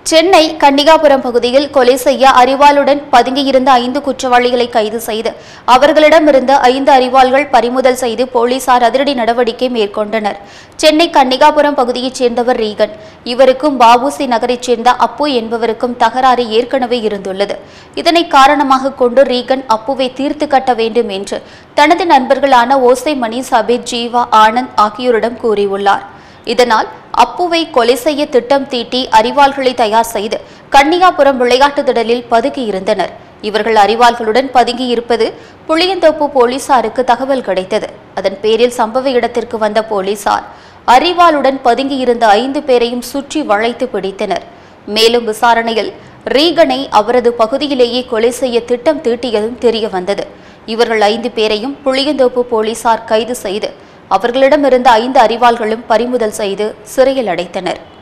சென்னை கன்னிகாபுரம் பகுதியில் கொலை செய்ய அறிவாளுடன் பதுங்கியிருந்த ஐந்து குற்றவாளிகளை கைது செய்து அவர்களிடமிருந்த ஐந்து அறிவாள்கள் பறிமுதல் செய்து போலீசார் அதிரடி நடவடிக்கை மேற்கொண்டனர் சென்னை கன்னிகாபுரம் பகுதியைச் சேர்ந்தவர் ரீகன் இவருக்கும் பாபுசி நகரைச் சேர்ந்த அப்பு என்பவருக்கும் தகராறு ஏற்கனவே இருந்துள்ளது இதனை காரணமாக கொண்டு ரீகன் அப்புவை தீர்த்து கட்ட வேண்டும் என்று தனது நண்பர்களான ஓசை மணி சபீர் ஜீவா ஆனந்த் ஆகியோரிடம் கூறியுள்ளார் இதனால் அப்புவை கொலை செய்ய திட்டம் தீட்டி அறிவாள்களை தயார் செய்து கன்னிகாபுரம் விளையாட்டு திடலில் பதுக்கியிருந்தனர் இவர்கள் அறிவாள்களுடன் பதுங்கியிருப்பது புளியந்தோப்பு போலீசாருக்கு தகவல் கிடைத்தது அதன் பேரில் சம்பவ இடத்திற்கு வந்த போலீசார் அறிவாளுடன் பதுங்கியிருந்த ஐந்து பேரையும் சுற்றி வளைத்து பிடித்தனர் மேலும் விசாரணையில் ரீகனை அவரது பகுதியிலேயே கொலை செய்ய திட்டம் தீட்டியதும் தெரிய வந்தது இவர்கள் ஐந்து பேரையும் புளியந்தோப்பு போலீசார் கைது செய்து அவர்களிடமிருந்த ஐந்து அறிவாள்களும் பறிமுதல் செய்து சிறையில் அடைத்தனர்